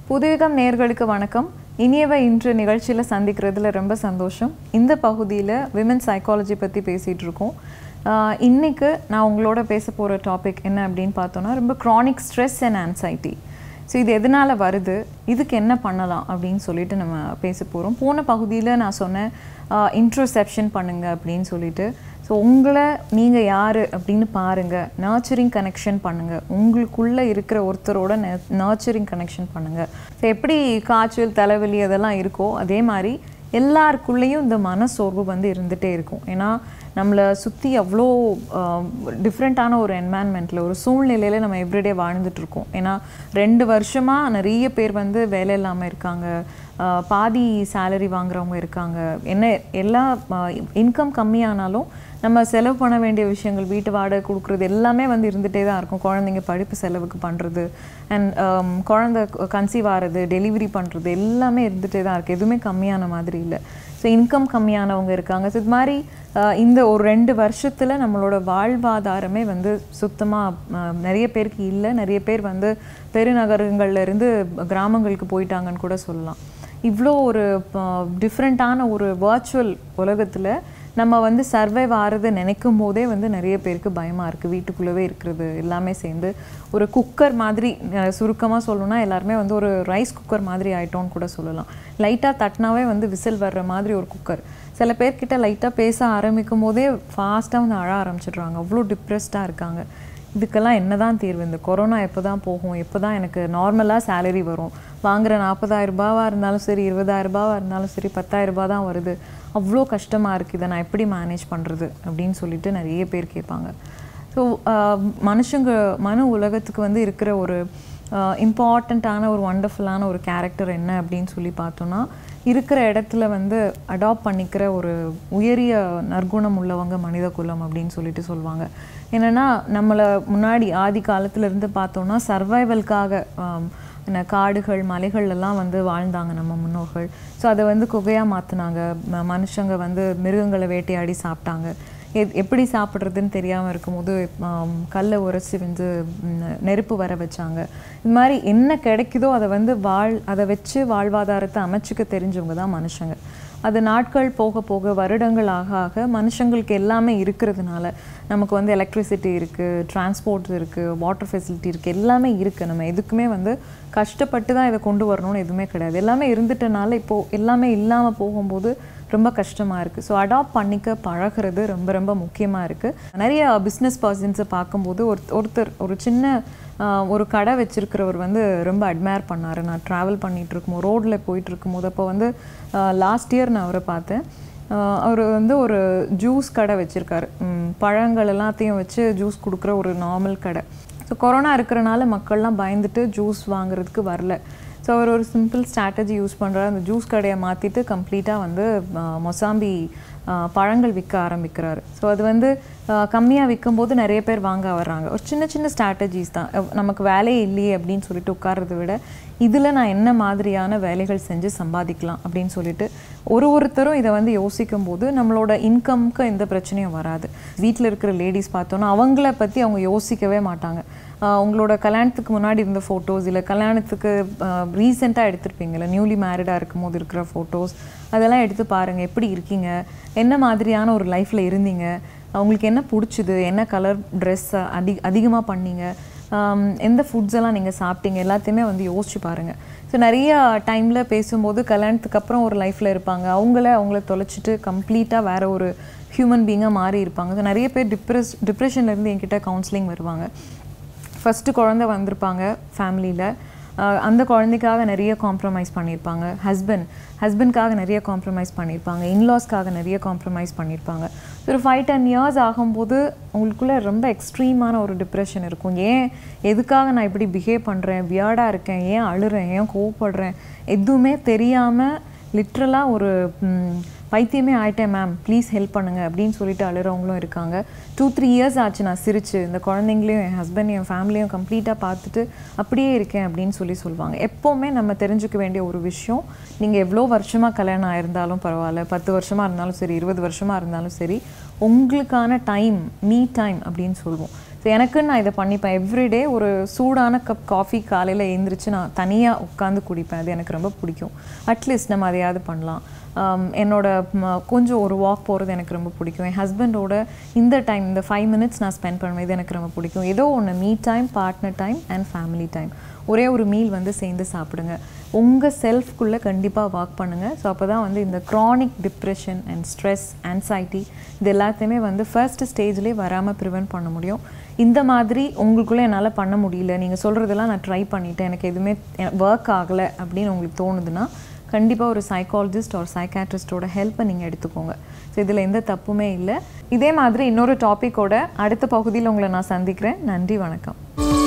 புதுயுகம் நேர்களுக்கு வணக்கம் இனியவ இன்று நிகழ்ச்சியில் சந்திக்கிறதுல ரொம்ப சந்தோஷம் இந்த பகுதியில் விமன் சைக்காலஜி பற்றி பேசிகிட்டு இருக்கோம் ஆஹ் இன்னைக்கு நான் உங்களோட பேச போகிற டாபிக் என்ன அப்படின்னு பார்த்தோன்னா ரொம்ப chronic stress and anxiety so இது எதனால் வருது இதுக்கு என்ன பண்ணலாம் அப்படின்னு சொல்லிட்டு நம்ம பேச போகிறோம் போன பகுதியில் நான் சொன்னேன் இன்ட்ரோசெப்ஷன் பண்ணுங்க அப்படின்னு சொல்லிட்டு ஸோ உங்களை நீங்கள் யார் அப்படின்னு பாருங்கள் நர்ச்சரிங் கனெக்ஷன் பண்ணுங்கள் உங்களுக்குள்ளே இருக்கிற ஒருத்தரோட நர்ச்சரிங் கனெக்ஷன் பண்ணுங்கள் ஸோ எப்படி காய்ச்சல் தலைவலி அதெல்லாம் இருக்கோ அதே மாதிரி எல்லாருக்குள்ளேயும் இந்த மனசோர்வு வந்து இருந்துகிட்டே இருக்கும் ஏன்னா நம்மளை சுற்றி அவ்வளோ டிஃப்ரெண்ட்டான ஒரு என்வான்மெண்ட்டில் ஒரு சூழ்நிலையில் நம்ம எவ்ரிடே வாழ்ந்துட்டு இருக்கோம் ஏன்னா ரெண்டு வருஷமாக நிறைய பேர் வந்து வேலை இல்லாமல் இருக்காங்க ஆஹ் பாதி சேலரி வாங்குறவங்க இருக்காங்க என்ன எல்லா இன்கம் கம்மியானாலும் நம்ம செலவு பண்ண வேண்டிய விஷயங்கள் வீட்டு வாடகை கொடுக்குறது எல்லாமே வந்து இருந்துகிட்டே தான் இருக்கும் குழந்தைங்க படிப்பு செலவுக்கு பண்ணுறது அண்ட் குழந்தை கன்சீவ் ஆகிறது டெலிவரி பண்ணுறது எல்லாமே இருந்துகிட்டே தான் இருக்குது எதுவுமே கம்மியான மாதிரி இல்லை ஸோ இன்கம் கம்மியானவங்க இருக்காங்க ஸோ இது மாதிரி ஆஹ் இந்த ஒரு ரெண்டு வருஷத்தில் நம்மளோட வாழ்வாதாரமே வந்து சுத்தமாக நிறைய பேருக்கு இல்லை நிறைய பேர் வந்து பெருநகரங்கள்ல இருந்து கிராமங்களுக்கு போயிட்டாங்கன்னு கூட சொல்லலாம் இவ்வளோ ஒரு டிஃப்ரெண்ட்டான ஒரு வர்ச்சுவல் உலகத்தில் நம்ம வந்து சர்வைவ் ஆகிறது நினைக்கும் போதே வந்து நிறைய பேருக்கு பயமாக இருக்குது வீட்டுக்குள்ளவே இருக்கிறது எல்லாமே சேர்ந்து ஒரு குக்கர் மாதிரி சுருக்கமாக சொல்லணும்னா எல்லாருமே வந்து ஒரு ரைஸ் குக்கர் மாதிரி ஆயிட்டோம்னு கூட சொல்லலாம் லைட்டாக தட்டினாவே வந்து விசில் வர்ற மாதிரி ஒரு குக்கர் சில பேர்கிட்ட லைட்டாக பேச ஆரம்பிக்கும் போதே ஃபாஸ்ட்டாக வந்து அழ ஆரம்பிச்சிடுறாங்க அவ்வளோ டிப்ரெஸ்டாக இருக்காங்க இதுக்கெல்லாம் என்னதான் தீர்வு இந்த கொரோனா எப்போ தான் போகும் எப்போ தான் எனக்கு நார்மலாக சேலரி வரும் வாங்குற நாற்பதாயிரம் ரூபாவாக இருந்தாலும் சரி இருபதாயிரம் ரூபாவாக இருந்தாலும் சரி பத்தாயிரம் ரூபாய் தான் வருது அவ்வளோ கஷ்டமாக இருக்குது இதை நான் எப்படி மேனேஜ் பண்ணுறது அப்படின்னு சொல்லிட்டு நிறைய பேர் கேட்பாங்க ஸோ மனுஷங்க மனு உலகத்துக்கு வந்து இருக்கிற ஒரு இம்பார்ட்டண்ட்டான ஒரு ஒண்டர்ஃபுல்லான ஒரு கேரக்டர் என்ன அப்படின்னு சொல்லி பார்த்தோன்னா இருக்கிற இடத்துல வந்து அடாப்ட் பண்ணிக்கிற ஒரு உயரிய நற்குணம் உள்ளவங்க மனித குலம் அப்படின்னு சொல்லிட்டு சொல்லுவாங்க என்னென்னா நம்மளை முன்னாடி ஆதி காலத்துலேருந்து பார்த்தோன்னா சர்வைவல்காக என்ன காடுகள் மலைகள் எல்லாம் வந்து வாழ்ந்தாங்க நம்ம முன்னோர்கள் ஸோ அதை வந்து குகையாக மாற்றினாங்க மனுஷங்க வந்து மிருகங்களை வேட்டையாடி சாப்பிட்டாங்க எ- எப்படி சாப்பிட்றதுன்னு தெரியாமல் இருக்கும்போது ஆம், கல்லை உரைச்சி வந்து ம், நெருப்பு வர வச்சாங்க இது மாதிரி என்ன கிடைக்குதோ அதை வந்து வாழ் அதை வச்சு வாழ்வாதாரத்தை அமைச்சுக்க தெரிஞ்சவங்க தான் மனுஷங்க அது நாட்கள் போக போக வருடங்கள் ஆக ஆக மனுஷங்களுக்கு எல்லாமே இருக்கிறதுனால நமக்கு வந்து எலக்ட்ரிசிட்டி இருக்குது டிரான்ஸ்போர்ட் இருக்குது வாட்டர் ஃபெசிலிட்டி இருக்குது எல்லாமே இருக்குது நம்ம எதுக்குமே வந்து கஷ்டப்பட்டு தான் இதை கொண்டு வரணும்னு எதுவுமே கிடையாது எல்லாமே இருந்துட்டனால இப்போது எல்லாமே இல்லாமல் போகும்போது ரொம்ப கஷ்டமாக இருக்குது ஸோ அடாப்ட் பண்ணிக்க பழகிறது ரொம்ப ரொம்ப முக்கியமாக இருக்குது நிறைய பிஸ்னஸ் பர்சன்ஸை பார்க்கும்போது ஒரு ஒருத்தர் ஒரு சின்ன ஆஹ், ஒரு கடை வச்சிருக்கிறவர் வந்து ரொம்ப அட்மையர் பண்ணார் நான் ட்ராவல் பண்ணிகிட்டு இருக்கும்போது ரோட்டில் போயிட்டு இருக்கும்போது அப்போ வந்து லாஸ்ட் இயர் நான் அவரை பார்த்தேன் அவர் வந்து ஒரு ஜூஸ் கடை வச்சுருக்காரு பழங்கள் எல்லாத்தையும் வச்சு ஜூஸ் கொடுக்குற ஒரு நார்மல் கடை ஸோ கொரோனா இருக்கிறனால மக்கள்லாம் பயந்துட்டு ஜூஸ் வாங்குறதுக்கு வரல ஸோ அவர் ஒரு சிம்பிள் ஸ்ட்ராட்டஜி யூஸ் பண்ணுறாரு அந்த ஜூஸ் கடையை மாற்றிட்டு கம்ப்ளீட்டாக வந்து ஆஹ், மொசாம்பி ஆஹ், பழங்கள் விற்க ஆரம்பிக்கிறாரு ஸோ அது வந்து கம்மியாக விற்கும்போது நிறைய பேர் வாங்க வர்றாங்க ஒரு சின்ன சின்ன ஸ்ட்ராட்டஜிஸ் தான் அஹ், நமக்கு வேலையே இல்லையே அப்படின்னு சொல்லிட்டு உட்கார்றதை விட இதில் நான் என்ன மாதிரியான வேலைகள் செஞ்சு சம்பாதிக்கலாம் அப்படின்னு சொல்லிட்டு ஒரு ஒருத்தரும் இதை வந்து யோசிக்கும் போது நம்மளோட இன்கம்க்கு எந்த பிரச்சனையும் வராது வீட்டில் இருக்கிற லேடிஸ் பார்த்தோன்னா அவங்கள பற்றி அவங்க யோசிக்கவே மாட்டாங்க ஆஹ் உங்களோட கல்யாணத்துக்கு முன்னாடி இருந்த ஃபோட்டோஸ் இல்லை கல்யாணத்துக்கு ரீசெண்டாக எடுத்திருப்பீங்கல்ல நியூலி மேரிடாக இருக்கும் போது இருக்கிற ஃபோட்டோஸ் அதெல்லாம் எடுத்து பாருங்கள் எப்படி இருக்கீங்க என்ன மாதிரியான ஒரு லைஃப்பில் இருந்தீங்க உங்களுக்கு என்ன பிடிச்சிது என்ன கலர் ட்ரெஸ் அதி அதிகமாக பண்ணீங்க ஆம், எந்த ஃபுட்ஸ் எல்லாம் நீங்கள் சாப்பிட்டீங்க எல்லாத்தையுமே வந்து யோசிச்சு பாருங்கள் ஸோ நிறைய டைமில் பேசும்போது கல்யாணத்துக்கு அப்புறம் ஒரு லைஃப்பில் இருப்பாங்க அவங்கள அவங்கள தொலைச்சிட்டு கம்ப்ளீட்டாக வேற ஒரு ஹியூமன் பீங்காக மாறி இருப்பாங்க ஸோ நிறைய பேர் டிப்ரெஸ் டிப்ரெஷன்லேருந்து என்கிட்ட கவுன்சிலிங் வருவாங்க ஃபஸ்ட்டு குழந்தை வந்திருப்பாங்க ஃபேமிலியில் அந்த குழந்தைக்காக நிறைய காம்ப்ரமைஸ் பண்ணியிருப்பாங்க ஹஸ்பண்ட் ஹஸ்பண்ட்காக நிறைய காம்ப்ரமைஸ் பண்ணியிருப்பாங்க இன்லாஸ்க்காக நிறைய காம்ப்ரமைஸ் பண்ணியிருப்பாங்க ஒரு ஃபைவ் டென் இயர்ஸ் ஆகும்போது உங்களுக்குள்ளே ரொம்ப எக்ஸ்ட்ரீமான ஒரு டிப்ரெஷன் இருக்கும் ஏன் எதுக்காக நான் இப்படி பிஹேவ் பண்ணுறேன் வியார்டாக இருக்கேன் ஏன் அழுறேன் ஏன் கோவப்படுறேன் எதுவுமே தெரியாமல் லிட்ரலாக ஒரு ம், பைத்தியமே ஆயிட்டேன் மேம் ப்ளீஸ் ஹெல்ப் பண்ணுங்க அப்படின்னு சொல்லிட்டு அழுறவங்களும் இருக்காங்க டூ த்ரீ இயர்ஸ் ஆச்சு நான் சிரிச்சு இந்த குழந்தைங்களையும் என் ஹஸ்பண்ட் என் ஃபேமிலியும் கம்ப்ளீட்டாக பார்த்துட்டு அப்படியே இருக்கேன் அப்படின்னு சொல்லி சொல்லுவாங்க எப்போவுமே நம்ம தெரிஞ்சுக்க வேண்டிய ஒரு விஷயம் நீங்கள் எவ்வளோ வருஷமாக கல்யாணம் ஆயிருந்தாலும் பரவாயில்ல பத்து வருஷமாக இருந்தாலும் சரி இருபது வருஷமாக இருந்தாலும் சரி உங்களுக்கான டைம் மீ டைம் அப்படின்னு சொல்லுவோம் ஸோ எனக்குன்னு நான் இதை பண்ணிப்பேன் எவ்ரிடே ஒரு சூடான கப் காஃபி காலையில் எழுந்திரிச்சு நான் தனியாக உட்காந்து குடிப்பேன் அது எனக்கு ரொம்ப பிடிக்கும் அட்லீஸ்ட் நம்ம அதையாவது பண்ணலாம் ஆம், என்னோட ம, கொஞ்சம் ஒரு வாக் போகிறது எனக்கு ரொம்ப பிடிக்கும் என் ஹஸ்பண்டோட இந்த டைம் இந்த ஃபைவ் மினிட்ஸ் நான் ஸ்பெண்ட் பண்ணுவேன் இது எனக்கு ரொம்ப பிடிக்கும் ஏதோ ஒன்று me time partner time and family time ஒரே ஒரு மீல் வந்து சேர்ந்து சாப்பிடுங்க உங்கள் செல்ஃப்குள்ளே கண்டிப்பாக வாக் பண்ணுங்கள் ஸோ அப்போ தான் வந்து இந்த chronic depression and stress anxiety இது எல்லாத்தையுமே வந்து ஃபர்ஸ்ட் ஸ்டேஜ்லேயே வராமல் ப்ரிவென்ட் பண்ண முடியும் இந்த மாதிரி உங்களுக்குள்ளே என்னால் பண்ண முடியல நீங்கள் சொல்கிறதெல்லாம் நான் ட்ரை பண்ணிட்டேன் எனக்கு எதுவுமே ஒர்க் ஆகலை அப்படின்னு உங்களுக்கு தோணுதுன்னா கண்டிப்பாக ஒரு சைக்காலஜிஸ்ட் ஒரு சைக்காட்ரிஸ்டோட ஹெல்ப்பை நீங்கள் எடுத்துக்கோங்க ஸோ இதில் எந்த தப்புமே இல்லை இதே மாதிரி இன்னொரு டாப்பிக்கோட அடுத்த பகுதியில் உங்களை நான் சந்திக்கிறேன் நன்றி வணக்கம்